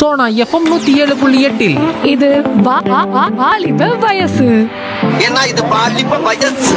Sona FM நூத்தி ஏழு புள்ளி எட்டில் இது வா- வா- வா- வாலிப வயசு ஏன்னா இது பாலிப்ப வயசு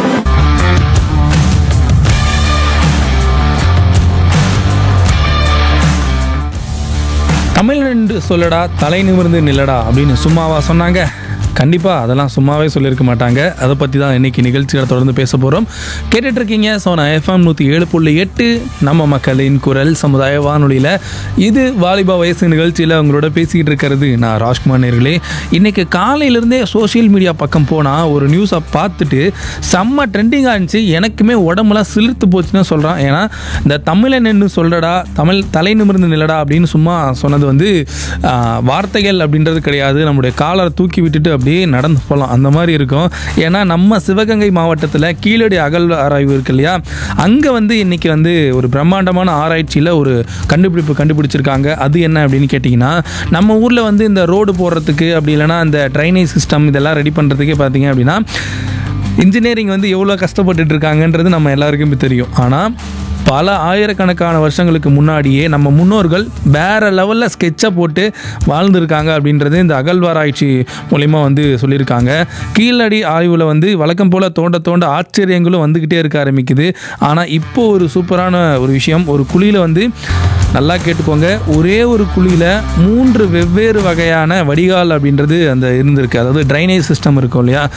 தமிழ் சொல்லடா தலை நிமிர்ந்து நில்லடா அப்படின்னு சும்மாவா சொன்னாங்க கண்டிப்பாக அதெல்லாம் சும்மாவே சொல்லியிருக்க மாட்டாங்க அதை பற்றி தான் இன்னைக்கு நிகழ்ச்சிகளை தொடர்ந்து பேச போகிறோம் கேட்டுட்டு இருக்கீங்க ஸோ நான் எஃப்எம் நூற்றி ஏழு புள்ளி எட்டு நம்ம மக்களின் குரல் சமுதாய வானொலியில் இது வாலிபா வயசு நிகழ்ச்சியில் உங்களோட பேசிக்கிட்டு இருக்கிறது நான் ராஜ்குமார் நேர்களே இன்னைக்கு காலையிலேருந்தே சோஷியல் மீடியா பக்கம் போனால் ஒரு நியூஸை பார்த்துட்டு செம்ம ட்ரெண்டிங்காக இருந்துச்சு எனக்குமே உடம்புலாம் சிலிர்த்து போச்சுன்னு சொல்கிறான் ஏன்னா இந்த தமிழன் என்று சொல்லடா தமிழ் தலை நிமிர்ந்து நில்லடா அப்படின்னு சும்மா சொன்னது வந்து ஆஹ், வார்த்தைகள் அப்படின்றது கிடையாது நம்முடைய காலரை தூக்கி விட்டுட்டு அப்படியே நடந்து போகலாம் அந்த மாதிரி இருக்கும் ஏன்னா நம்ம சிவகங்கை மாவட்டத்தில் கீழடி அகல் ஆராய்வு இருக்கு இல்லையா அங்கே வந்து இன்னைக்கு வந்து ஒரு பிரம்மாண்டமான ஆராய்ச்சியில் ஒரு கண்டுபிடிப்பு கண்டுபிடிச்சிருக்காங்க அது என்ன அப்படின்னு கேட்டிங்கன்னா நம்ம ஊரில் வந்து இந்த ரோடு போடுறதுக்கு அப்படி இல்லைன்னா இந்த ட்ரைனேஜ் சிஸ்டம் இதெல்லாம் ரெடி பண்ணுறதுக்கே பார்த்தீங்க அப்படின்னா இன்ஜினியரிங் வந்து எவ்வளோ கஷ்டப்பட்டுட்டு இருக்காங்கன்றது நம்ம எல்லாருக்குமே தெரியும் ஆனால் பல ஆயிரக்கணக்கான வருஷங்களுக்கு முன்னாடியே நம்ம முன்னோர்கள் வேற லெவலில் ஸ்கெட்சை போட்டு வாழ்ந்திருக்காங்க அப்படின்றது இந்த அகழ்வாராய்ச்சி மூலிமா வந்து சொல்லியிருக்காங்க கீழடி ஆய்வில் வந்து வழக்கம் போல் தோண்ட தோண்ட ஆச்சரியங்களும் வந்துக்கிட்டே இருக்க ஆரம்பிக்குது ஆனால் இப்போ ஒரு சூப்பரான ஒரு விஷயம் ஒரு குழியில் வந்து நல்லா கேட்டுக்கோங்க ஒரே ஒரு குழியில் மூன்று வெவ்வேறு வகையான வடிகால் அப்படின்றது அந்த இருந்திருக்கு அதாவது ட்ரைனேஜ் சிஸ்டம் இருக்கும் இல்லையா